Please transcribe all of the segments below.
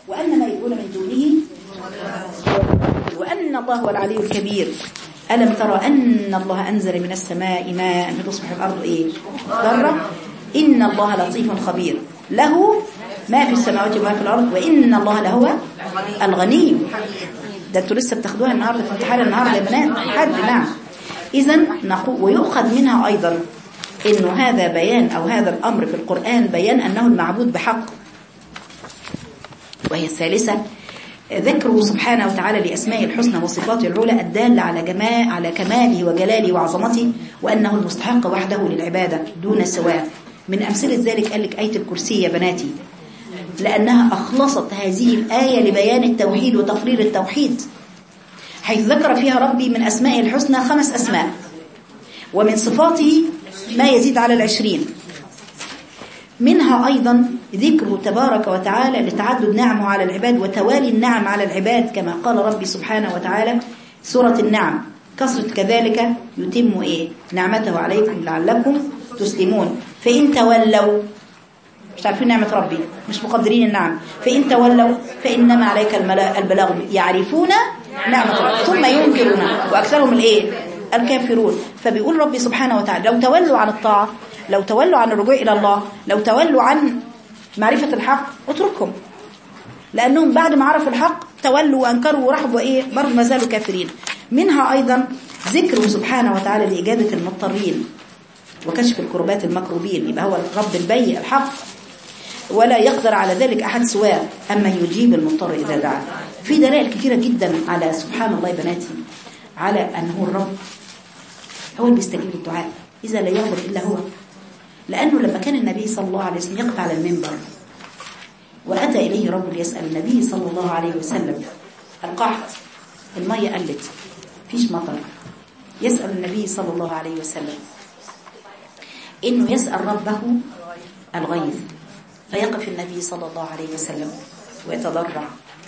وأن ما يدعون من دونه وأن الله هو العلي الكبير ألم ترى أن الله أنزل من السماء ماء فتصبح الأرض إيه ضرة إن الله لطيف خبير له ما في السماوات وما في الأرض وإن الله لهو الغني ده انتوا لسه بتاخدوها النهارده في امتحان النهارده يا بنات حد نعم إذا نقول ويؤخذ منها أيضا إنه هذا بيان أو هذا الأمر في القرآن بيان أنه المعبود بحق وهي الثالثة ذكره سبحانه وتعالى لأسماء الحسنى وصفاته العلى الدالة على جمال على كماله وجلاله وعظمته وأنه المستحق وحده للعبادة دون سواء من أمثلة ذلك قال لك آية الكرسي يا بناتي لأنها أخلصت هذه الآية لبيان التوحيد وتقرير التوحيد حيث ذكر فيها ربي من أسماء الحسنى خمس أسماء ومن صفاته ما يزيد على العشرين منها أيضا ذكره تبارك وتعالى لتعدد نعمه على العباد وتوالي النعم على العباد كما قال ربي سبحانه وتعالى سورة النعم كثرة كذلك يتم إيه نعمته عليكم لعلكم تسلمون فإن تولوا مش عارفين نعمة ربي مش مقدرين النعم فإن تولوا فإنما عليك الملا- البلاغ يعرفون نعمة ربي ثم ينكرون وأكثرهم الإيه الكافرون فبيقول ربي سبحانه وتعالى لو تولوا عن الطاعة لو تولوا عن الرجوع إلى الله لو تولوا عن معرفة الحق اتركهم لأنهم بعد ما عرفوا الحق تولوا وأنكروا ورحبوا إيه برضه ما زالوا كافرين منها أيضا ذكره سبحانه وتعالى لإجابة المضطرين وكشف الكربات المكروبين يبقى هو الرب البي الحق ولا يقدر على ذلك أحد سواه أما يجيب المضطر إذا دعا في دلائل كثيرة جدا على سبحان الله يا بناتي على أنه الرب هو اللي بيستجيب الدعاء إذا لا يغفر إلا هو لأنه لما كان النبي صلى الله عليه وسلم يقف على المنبر وأتى إليه رجل يسأل النبي صلى الله عليه وسلم القحط المية قلت فيش مطر يسأل النبي صلى الله عليه وسلم إنه يسأل ربه الغيث فيقف النبي صلى الله عليه وسلم ويتضرع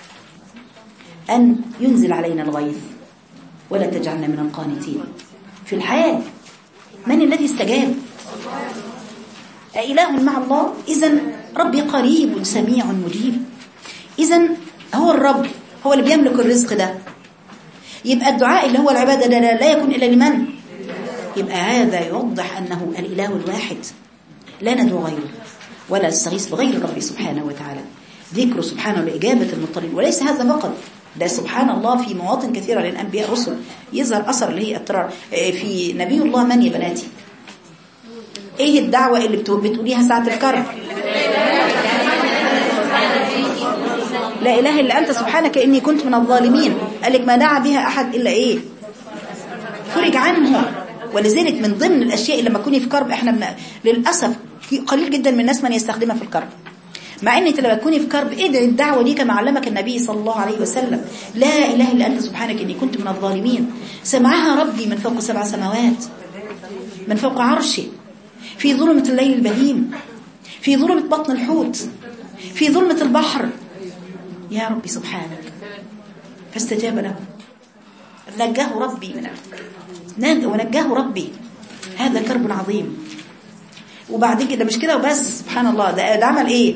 أن ينزل علينا الغيث ولا تجعلنا من القانتين في الحياة من الذي استجاب أإله مع الله إذا ربي قريب سميع مجيب إذا هو الرب هو اللي بيملك الرزق ده يبقى الدعاء اللي هو العبادة ده لا لا يكون إلا لمن يبقى هذا يوضح أنه الإله الواحد لا ندعو غيره ولا نستغيث بغير ربي سبحانه وتعالى ذكره سبحانه لإجابة المضطرين وليس هذا فقط ده سبحان الله في مواطن كثيرة للأنبياء الرسل يظهر أثر اللي هي اضطرار في نبي الله من يا بناتي ايه الدعوة اللي بتقول- بتقوليها ساعة الكرب لا إله إلا أنت سبحانك إني كنت من الظالمين قال لك ما دعا بها أحد إلا إيه فرج عنه ولذلك من ضمن الأشياء اللي لما تكوني في كرب إحنا بن... للأسف في قليل جدا من الناس من يستخدمها في الكرب مع ان انت لما تكوني في كرب ادعي الدعوه دي كما علمك النبي صلى الله عليه وسلم لا اله الا انت سبحانك اني كنت من الظالمين سمعها ربي من فوق سبع سماوات من فوق عرشه في ظلمة الليل البهيم في ظلمة بطن الحوت في ظلمة البحر يا ربي سبحانك فاستجاب له نجاه ربي من نج- ونجاه ربي هذا كرب عظيم وبعد كده مش كده وبس سبحان الله ده, ده عمل ايه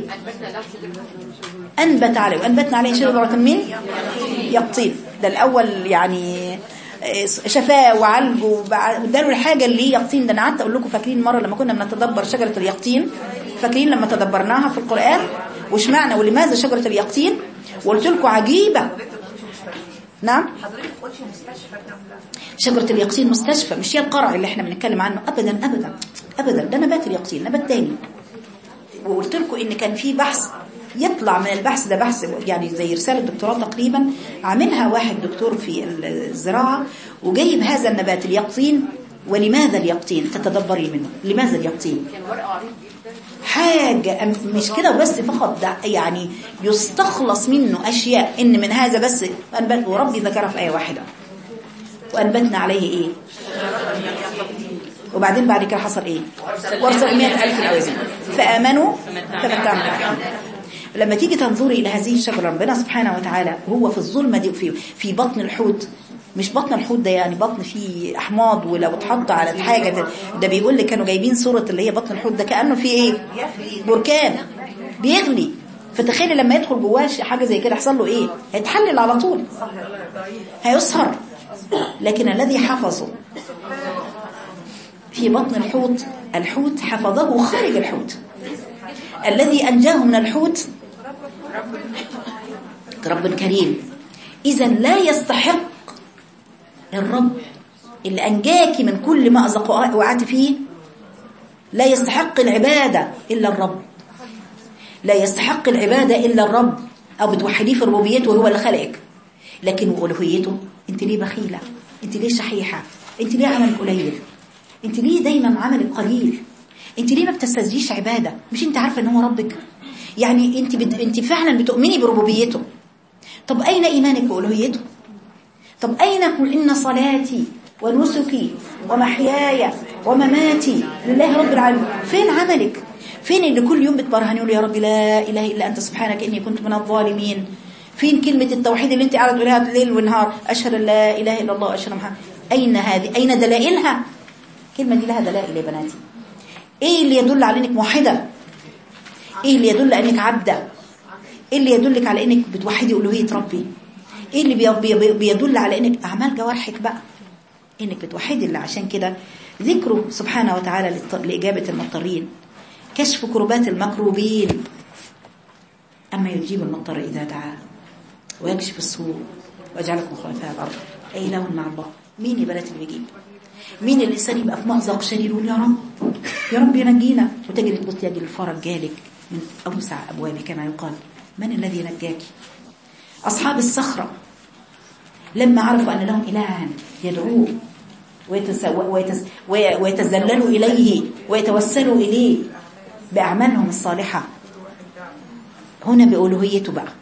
انبت عليه وانبتنا عليه شجره من يقطين ده الاول يعني آه، شفاه وعالجه وبع- واداله الحاجه اللي هي يقطين ده انا قعدت اقول لكم فاكرين مره لما كنا بنتدبر شجره اليقطين فاكرين لما تدبرناها في القران واشمعنى ولماذا شجره اليقطين وقلت لكم عجيبه نعم شجرة اليقطين مستشفى مش هي القرع اللي احنا بنتكلم عنه ابدا ابدا ابدا ده نبات اليقطين نبات تاني وقلت لكم ان كان في بحث يطلع من البحث ده بحث يعني زي رسالة دكتوراه تقريبا عاملها واحد دكتور في الزراعة وجايب هذا النبات اليقطين ولماذا اليقطين تتدبري منه لماذا اليقطين حاجة أم- مش كده بس فقط ده يعني يستخلص منه أشياء إن من هذا بس أنبت وربي ذكرها في آية واحدة وأنبتنا عليه إيه وبعدين بعد كده حصل إيه وارسل مئة ألف الأوزان فآمنوا فمتعنا لما تيجي تنظري إلى هذه الشجرة ربنا سبحانه وتعالى هو في الظلمة دي في في بطن الحوت مش بطن الحوت ده يعني بطن فيه أحماض ولو اتحط على الحاجة ده, ده بيقول لك كانوا جايبين صورة اللي هي بطن الحوت ده كأنه فيه إيه بركان بيغلي فتخيلي لما يدخل جواه حاجة زي كده يحصل له ايه هيتحلل على طول هيسهر لكن الذي حفظه في بطن الحوت الحوت حفظه خارج الحوت الذي أنجاه من الحوت رب كريم إذا لا يستحق الرب اللي أنجاك من كل مأزق وقعت فيه لا يستحق العبادة إلا الرب لا يستحق العبادة إلا الرب أو بتوحديه في ربوبيته وهو اللي خلقك لكن وألوهيته أنت ليه بخيلة أنت ليه شحيحة أنت ليه عملك قليل أنت ليه دايما عملك قليل أنت ليه ما بتستزيدش عبادة مش أنت عارفة أن هو ربك يعني أنت, بت... أنت فعلا بتؤمني بربوبيته طب أين إيمانك بألوهيته طب أين قل إن صلاتي ونسكي ومحياي ومماتي لله رب العالمين فين عملك فين اللي كل يوم بتبرهن يقول يا رب لا إله إلا أنت سبحانك إني كنت من الظالمين فين كلمة التوحيد اللي انت قاعده تقولها ليل ونهار أشهد أن لا إله إلا الله أشهد محمد أين هذه أين دلائلها كلمة دي لها دلائل يا بناتي إيه اللي يدل على إنك موحدة إيه اللي يدل أنك عبدة إيه اللي يدلك على إنك بتوحدي ألوهية ربي إيه اللي بي بي بيدل على إنك أعمال جوارحك بقى إنك بتوحدي الله عشان كده ذكره سبحانه وتعالى لإجابة المضطرين كشف كربات المكروبين أما يجيب المضطر إذا دعاه ويكشف السوء ويجعلكم خلفاء الأرض أي إله مع الله مين يا بنات اللي بيجيب مين الإنسان يبقى في مأزق شديد يقول يا رب يا رب ينجينا وتجري تبص يجي الفرج جالك من أوسع أبواب كما يقال من الذي نجاك أصحاب الصخرة لما عرفوا أن لهم إلها يدعوه ويتز... ويتزللوا إليه ويتوسلوا إليه بأعمالهم الصالحة هنا بألوهيته بقى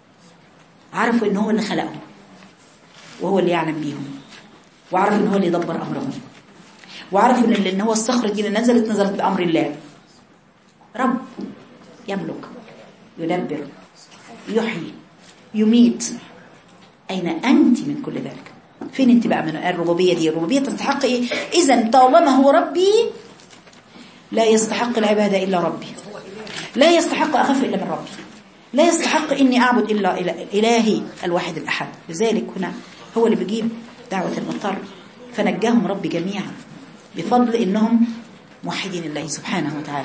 عرفوا ان هو اللي خلقهم وهو اللي يعلم بيهم وعرفوا ان هو اللي يدبر امرهم وعرفوا ان ان هو الصخره دي اللي نزلت نزلت بامر الله رب يملك يدبر يحيي يميت اين انت من كل ذلك فين انت بقى من الربوبيه دي الربوبيه تستحق ايه اذا طالما هو ربي لا يستحق العباده الا ربي لا يستحق اخاف الا من ربي لا يستحق إني أعبد إلا إلهي الواحد الأحد لذلك هنا هو اللي بيجيب دعوة المضطر فنجاهم ربي جميعا بفضل إنهم موحدين الله سبحانه وتعالى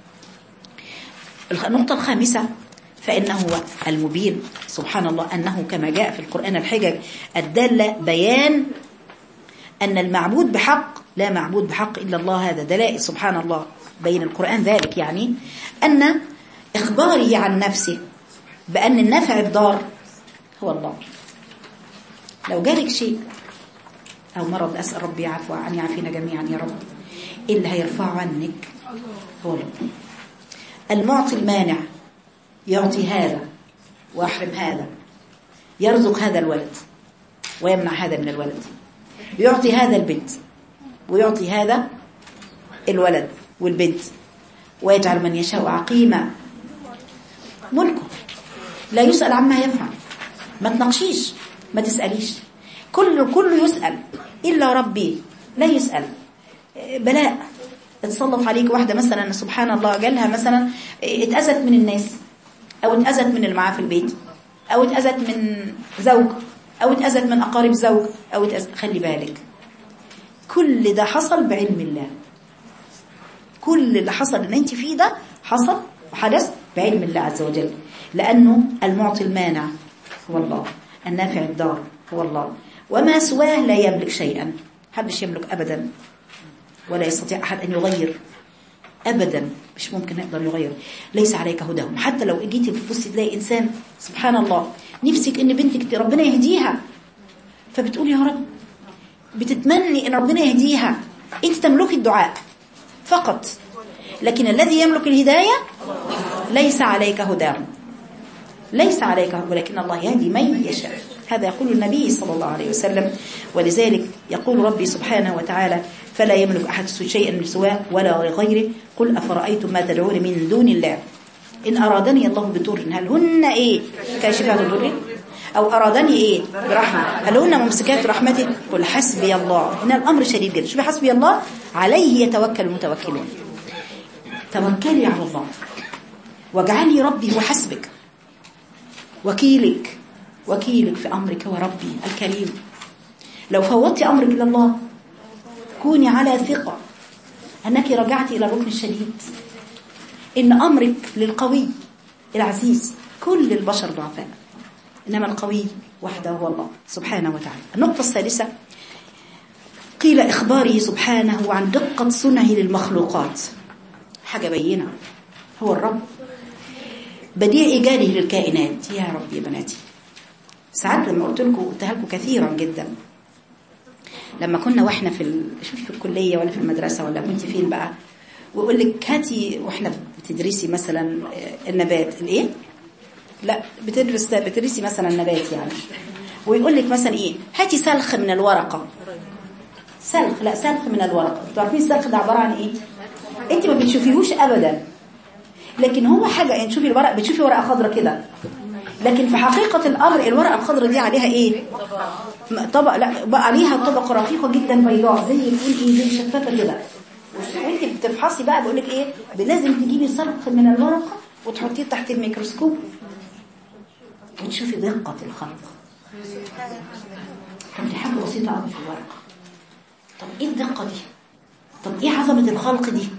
النقطة الخامسة فإنه هو المبين سبحان الله أنه كما جاء في القرآن الحجج الدالة بيان أن المعبود بحق لا معبود بحق إلا الله هذا دلائل سبحان الله بين القرآن ذلك يعني أن إخباره عن نفسه بأن النفع الضار هو الله لو جالك شيء أو مرض أسأل ربي يعفو عن يعافينا جميعا يا رب إيه اللي هيرفعه عنك هو الله المعطي المانع يعطي هذا ويحرم هذا يرزق هذا الولد ويمنع هذا من الولد يعطي هذا البنت ويعطي هذا الولد والبنت ويجعل من يشاء عقيما ملكه لا يسأل عما يفعل ما تناقشيش ما تسأليش كله كله يسأل إلا ربي لا يسأل بلاء اتسلط عليك واحدة مثلا سبحان الله جالها مثلا اتأذت من الناس أو اتأذت من اللي معاها في البيت أو اتأذت من زوج أو اتأذت من أقارب زوج أو اتأذت خلي بالك كل ده حصل بعلم الله كل اللي حصل ان انت فيه ده حصل وحدث بعلم الله عز وجل لأنه المعطي المانع هو الله النافع الدار هو الله وما سواه لا يملك شيئا حدش يملك أبدا ولا يستطيع أحد أن يغير أبدا مش ممكن يقدر يغير ليس عليك هداهم حتى لو جيتي تبصي تلاقي إنسان سبحان الله نفسك إن بنتك ربنا يهديها فبتقول يا رب بتتمني إن ربنا يهديها أنت تملكي الدعاء فقط لكن الذي يملك الهداية ليس عليك هداهم ليس عليك ولكن الله يهدي من يشاء هذا يقول النبي صلى الله عليه وسلم ولذلك يقول ربي سبحانه وتعالى فلا يملك أحد شيئا من سواه ولا غيره قل أفرأيتم ما تدعون من دون الله إن أرادني الله بضر هل هن إيه كاشفات الضر أو أرادني إيه برحمة هل هن ممسكات رحمتي قل حسبي الله هنا الأمر شديد جدا شوفي حسبي الله عليه يتوكل المتوكلون توكلي على الله واجعلي ربي هو حسبك وكيلك وكيلك في أمرك وربي الكريم لو فوضت أمرك إلى الله كوني على ثقة أنك رجعت إلى الركن الشديد إن أمرك للقوي العزيز كل البشر ضعفاء إنما القوي وحده هو الله سبحانه وتعالى النقطة الثالثة قيل إخباره سبحانه عن دقة صنعه للمخلوقات حاجة بينة هو الرب بديع إيجاده للكائنات يا رب يا بناتي ساعات لما قلت لكم قلتها لكم كثيرا جدا لما كنا واحنا في ال... شوف في الكليه ولا في المدرسه ولا كنت فين بقى ويقول لك هاتي واحنا بتدرسي مثلا النبات الايه لا بتدرس بتدرسي مثلا نبات يعني ويقول لك مثلا ايه هاتي سلخ من الورقه سلخ لا سلخ من الورقه انتوا عارفين السلخ ده عباره عن ايه انت ما بتشوفيهوش ابدا لكن هو حاجه يعني تشوفي الورق بتشوفي ورقه خضراء كده لكن في حقيقة الأمر الورقة الخضراء دي عليها إيه طبق لا بقى عليها طبقة رقيقة جدا بيضاء زي تقول إيه زي شفافة كده وانت بتفحصي بقى بقول لك إيه لازم تجيبي سلق من الورقة وتحطيه تحت الميكروسكوب وتشوفي دقة الخلق طب دي حاجة بسيطة قوي في الورقة طب إيه الدقة دي طب إيه عظمة الخلق دي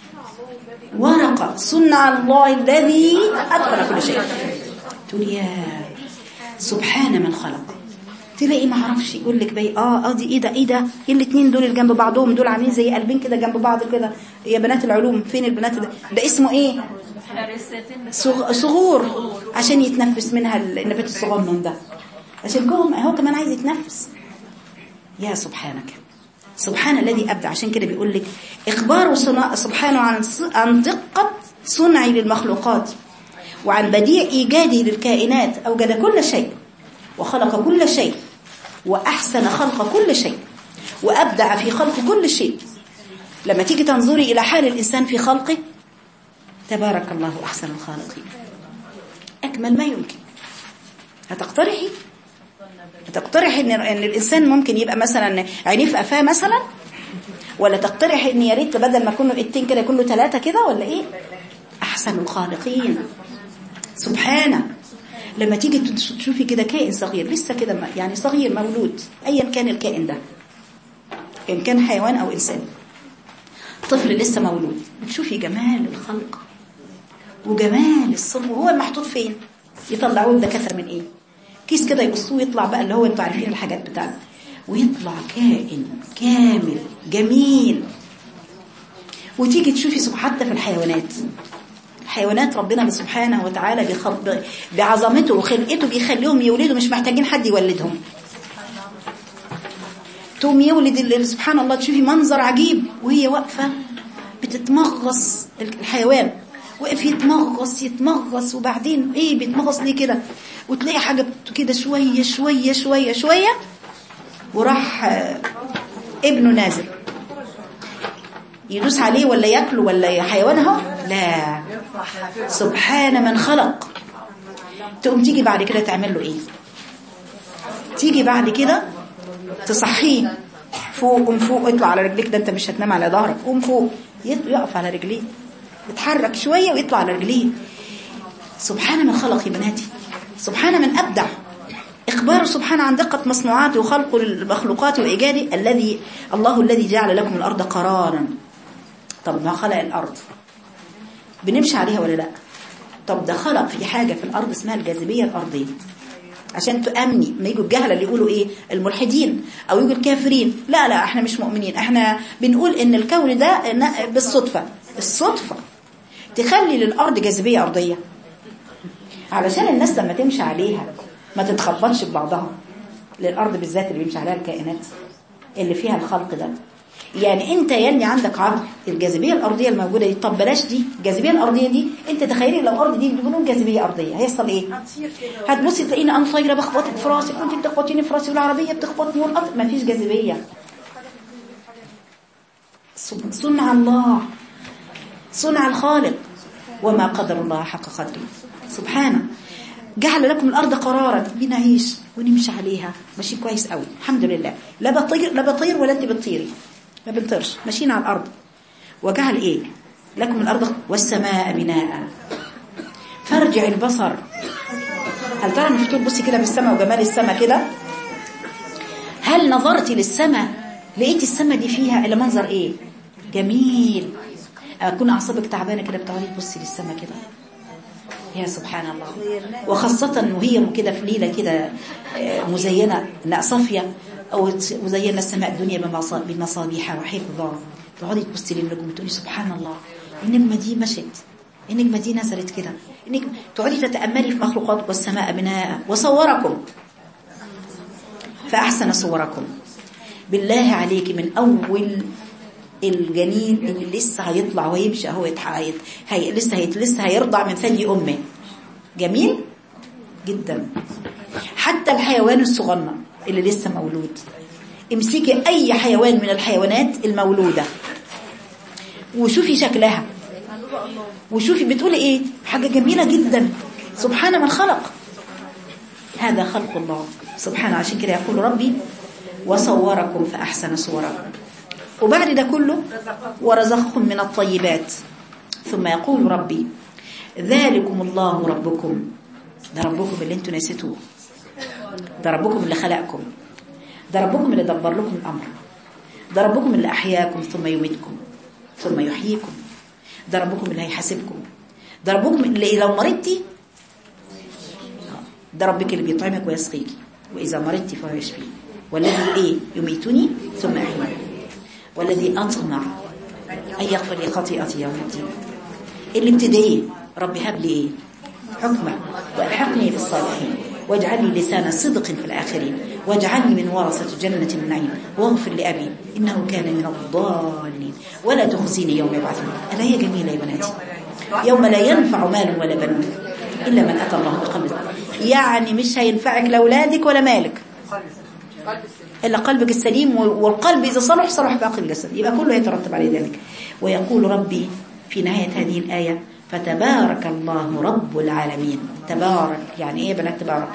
ورقة صنع الله الذي أتقن كل شيء تقول يا سبحان من خلق تلاقي ما اعرفش يقول لك بي اه اه دي ايه ده ايه ده ايه الاثنين دول اللي جنب بعضهم دول عاملين زي قلبين كده جنب بعض كده يا بنات العلوم فين البنات ده, ده اسمه ايه صغ... صغور عشان يتنفس منها النبات الصغنن ده عشان كهم هو كمان عايز يتنفس يا سبحانك سبحان الذي ابدع عشان كده بيقول لك اخبار سبحانه عن عن دقه صنعي للمخلوقات وعن بديع إيجاده للكائنات أوجد كل شيء وخلق كل شيء وأحسن خلق كل شيء وأبدع في خلق كل شيء لما تيجي تنظري إلى حال الإنسان في خلقه تبارك الله أحسن الخالقين أكمل ما يمكن هتقترحي هتقترحي إن, إن الإنسان ممكن يبقى مثلا عينيه في قفاه مثلا ولا تقترحي إن يا ريت بدل ما يكون له إتين كده يكون له ثلاثة كده ولا إيه أحسن الخالقين سبحانه لما تيجي تشوفي كده كائن صغير لسه كده يعني صغير مولود ايا كان الكائن ده ان كان حيوان او انسان طفل لسه مولود بتشوفي جمال الخلق وجمال الصنع وهو محطوط فين يطلعوه الدكاتره من ايه كيس كده يقصوه يطلع بقى اللي هو انتوا عارفين الحاجات بتاعته ويطلع كائن كامل جميل وتيجي تشوفي حتى في الحيوانات حيوانات ربنا سبحانه وتعالى بخلق بعظمته وخلقته بيخليهم يولدوا مش محتاجين حد يولدهم تقوم يولد سبحان الله تشوفي منظر عجيب وهي واقفة بتتمغص الحيوان وقف يتمغص يتمغص وبعدين ايه بيتمغص ليه كده وتلاقي حاجة كده شوية شوية شوية شوية وراح ابنه نازل يدوس عليه ولا ياكله ولا حيوان اهو لا سبحان من خلق تقوم تيجي بعد كده تعمل له ايه تيجي بعد كده تصحيه فوق قوم فوق اطلع على رجليك ده انت مش هتنام على ظهرك قوم فوق يقف على رجليه يتحرك شويه ويطلع على رجليه سبحان من خلق يا بناتي سبحان من ابدع إخبار سبحانه عن دقة مصنوعاته وخلقه للمخلوقات وإيجاده الذي الله الذي جعل لكم الأرض قرارا طب ما خلق الأرض بنمشي عليها ولا لا طب ده خلق في حاجة في الأرض اسمها الجاذبية الأرضية عشان تأمني ما يجوا الجهلة اللي يقولوا إيه الملحدين أو يجوا الكافرين لا لا احنا مش مؤمنين احنا بنقول إن الكون ده بالصدفة الصدفة تخلي للأرض جاذبية أرضية علشان الناس لما تمشي عليها ما تتخبطش ببعضها للأرض بالذات اللي بيمشي عليها الكائنات اللي فيها الخلق ده يعني انت يلي عندك عرض الجاذبية الأرضية الموجودة دي طب بلاش دي الجاذبية الأرضية دي انت تخيلي لو الأرض دي بدون جاذبية أرضية هيحصل ايه هتبصي تلاقيني أنا طايرة بخبطك في راسك وانت بتخبطيني في راسي والعربية بتخبطني والقطر ما فيش جاذبية صنع الله صنع الخالق وما قدر الله حق قدره سبحانه جعل لكم الأرض قرارا بنعيش ونمشي عليها ماشي كويس قوي الحمد لله لا بطير لا بطير ولا انت بتطيري ما بنطيرش ماشيين على الأرض وجعل ايه لكم الأرض والسماء بناء فارجع البصر هل ترى ان بصي كده في السماء وجمال السماء كده هل نظرتي للسماء لقيتي السماء دي فيها إلى منظر ايه جميل اكون اعصابك تعبانه كده بتقعدي تبصي للسماء كده يا سبحان الله وخاصة وهي كده في ليلة كده مزينة لا صافية أو مزينة السماء الدنيا بمصابيح وحفظا تقعدي تبصي للنجوم تقولي سبحان الله النجمة دي مشت النجمة دي نزلت كده النجمة تقعدي تتأملي في مخلوقات والسماء بناء وصوركم فأحسن صوركم بالله عليك من أول الجنين اللي لسه هيطلع ويمشي اهو يتحايد هي لسه هي لسه هيرضع من ثدي امه جميل جدا حتى الحيوان الصغنن اللي لسه مولود امسكي اي حيوان من الحيوانات المولوده وشوفي شكلها وشوفي بتقولي ايه حاجه جميله جدا سبحان من خلق هذا خلق الله سبحانه عشان كده يقول ربي وصوركم فاحسن صوركم وبعد ده كله ورزقكم من الطيبات ثم يقول ربي ذلكم الله ربكم ده ربكم اللي انتوا نسيتوه ده ربكم اللي خلقكم ده ربكم اللي دبر لكم الأمر ده ربكم اللي أحياكم ثم يميتكم ثم يحييكم ده ربكم اللي هيحاسبكم ده ربكم اللي لو مرضتي ده ربك اللي بيطعمك ويسقيك وإذا مرضتي فهو يشفيك والذي ايه يميتني ثم يحييني والذي أطمع أن يغفر لي خطيئتي يوم الدين اللي ابتديه ربي هب لي إيه حكمة وألحقني بالصالحين واجعل لي لسان صدق في الآخرين واجعلني من ورثة جنة النعيم واغفر لأبي إنه كان من الضالين ولا تخزيني يوم يبعثون ألا هي جميلة يا بناتي يوم لا ينفع مال ولا بنون إلا من أتى الله بقلب يعني مش هينفعك لأولادك ولا مالك إلا قلبك السليم والقلب إذا صلح صلح باقي الجسد يبقى كله يترتب عليه ذلك ويقول ربي في نهاية هذه الآية فتبارك الله رب العالمين تبارك يعني إيه بنات تبارك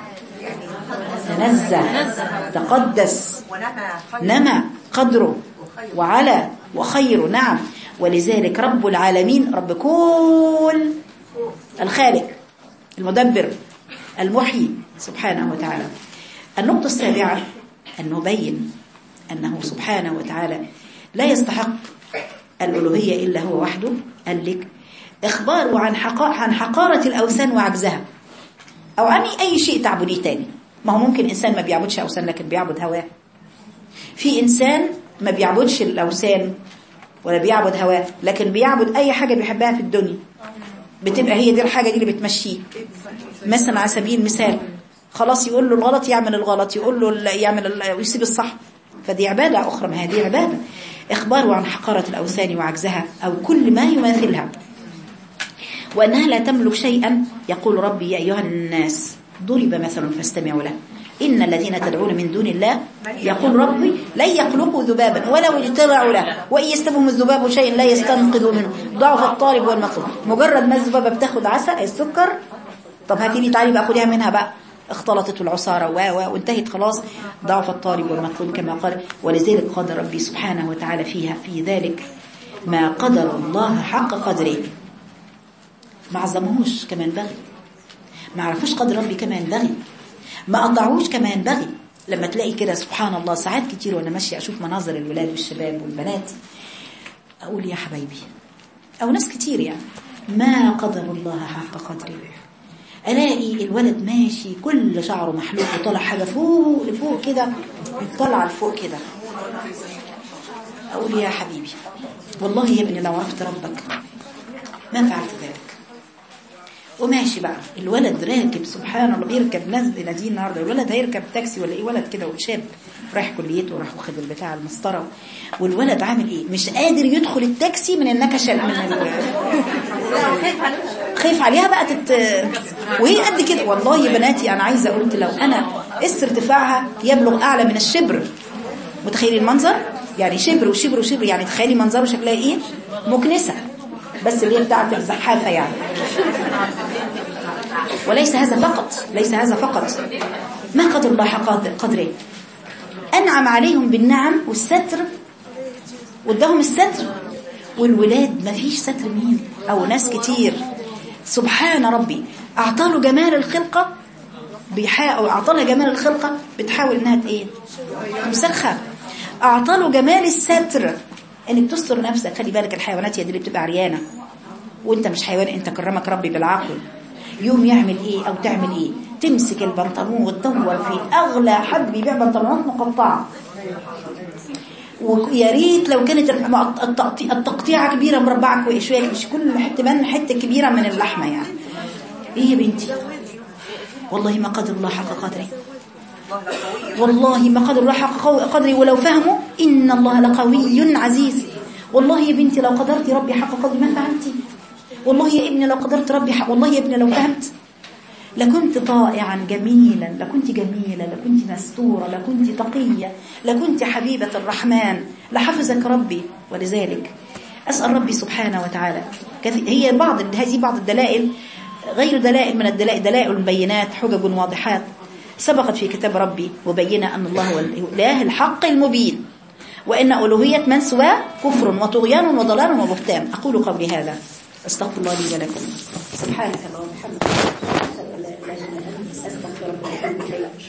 تنزه تقدس نمى قدره وعلى وخير نعم ولذلك رب العالمين رب كل الخالق المدبر المحيي سبحانه وتعالى النقطة السابعة أن نبين أنه سبحانه وتعالى لا يستحق الألوهية إلا هو وحده قال لك إخباره عن, عن حقارة الأوثان وعجزها أو عن أي شيء تعبديه تاني ما هو ممكن إنسان ما بيعبدش أوثان لكن بيعبد هواه في إنسان ما بيعبدش الأوثان ولا بيعبد هواه لكن بيعبد أي حاجة بيحبها في الدنيا بتبقى هي دي الحاجة دي اللي بتمشيه مثلا على سبيل المثال خلاص يقول له الغلط يعمل الغلط يقول له يعمل ويسيب الصح فدي عبادة أخرى ما هذه عبادة إخباره عن حقارة الأوثان وعجزها أو كل ما يماثلها وأنها لا تملك شيئا يقول ربي يا أيها الناس ضرب مثل فاستمعوا له إن الذين تدعون من دون الله يقول ربي لن يخلقوا ذبابا ولو اجتمعوا له وإن يستبهم الذباب شيء لا يستنقذوا منه ضعف الطالب والمطلوب مجرد ما الذبابة بتاخد عسل السكر طب هاتي لي تعالي بقى خديها منها بقى اختلطت العصارة و وانتهت خلاص ضعف الطالب والمطلوب كما قال ولذلك قدر ربي سبحانه وتعالى فيها في ذلك ما قدر الله حق قدره ما عظموش كما ينبغي ما عرفوش قدر ربي كما ينبغي ما قطعوش كما ينبغي لما تلاقي كده سبحان الله ساعات كتير وانا ماشيه اشوف مناظر الولاد والشباب والبنات اقول يا حبايبي او ناس كتير يعني ما قدر الله حق قدره الاقي الولد ماشي كل شعره محلوق وطلع حاجه فوق لفوق كده طلع لفوق كده اقول يا حبيبي والله يا ابني لو عرفت ربك ما فعلت ذلك وماشي بقى الولد راكب سبحان الله بيركب نازل نادين النهارده الولد هيركب تاكسي ولا ايه ولد كده وشاب رايح كليته وراح واخد البتاع المسطره والولد عامل ايه مش قادر يدخل التاكسي من النكشه من خايف عليها بقى تت... وهي قد كده والله يا بناتي انا عايزه قلت لو انا قس ارتفاعها يبلغ اعلى من الشبر متخيلي المنظر يعني شبر وشبر وشبر يعني تخيلي منظره شكلها ايه مكنسه بس اللي هي بتاعت الزحافه يعني وليس هذا فقط ليس هذا فقط ما قدر الله حق قدره أنعم عليهم بالنعم والستر وادهم الستر والولاد ما فيش ستر مين أو ناس كتير سبحان ربي أعطاله جمال الخلقة بيحاول أعطانا جمال الخلقة بتحاول إنها إيه تمسخها أعطاله جمال الستر إنك تستر نفسك خلي بالك الحيوانات هي دي اللي بتبقى عريانة وانت مش حيوان انت كرمك ربي بالعقل يوم يعمل ايه او تعمل ايه تمسك البنطلون وتدور في اغلى حد بيبيع بنطلونات مقطعه ويا ريت لو كانت التقطيع التقطيعه كبيره مربعه شويه مش كل حته من حته كبيره من اللحمه يعني ايه يا بنتي والله ما قدر الله حق قدره والله ما قدر الله حق قدره ولو فهموا ان الله لقوي عزيز والله يا بنتي لو قدرتي ربي حق قدري ما فهمتي والله يا ابني لو قدرت ربي حق والله يا ابني لو فهمت لكنت طائعا جميلا لكنت جميلة لكنت مستورة لكنت تقية لكنت حبيبة الرحمن لحفظك ربي ولذلك أسأل ربي سبحانه وتعالى هي بعض هذه بعض الدلائل غير دلائل من الدلائل دلائل بينات حجج واضحات سبقت في كتاب ربي وبينا أن الله هو الإله الحق المبين وإن ألوهية من سواه كفر وطغيان وضلال وبهتان أقول قولي هذا استغفر الله لي ولكم سبحانك اللهم وبحمدك أستغفرك وأتوب إليك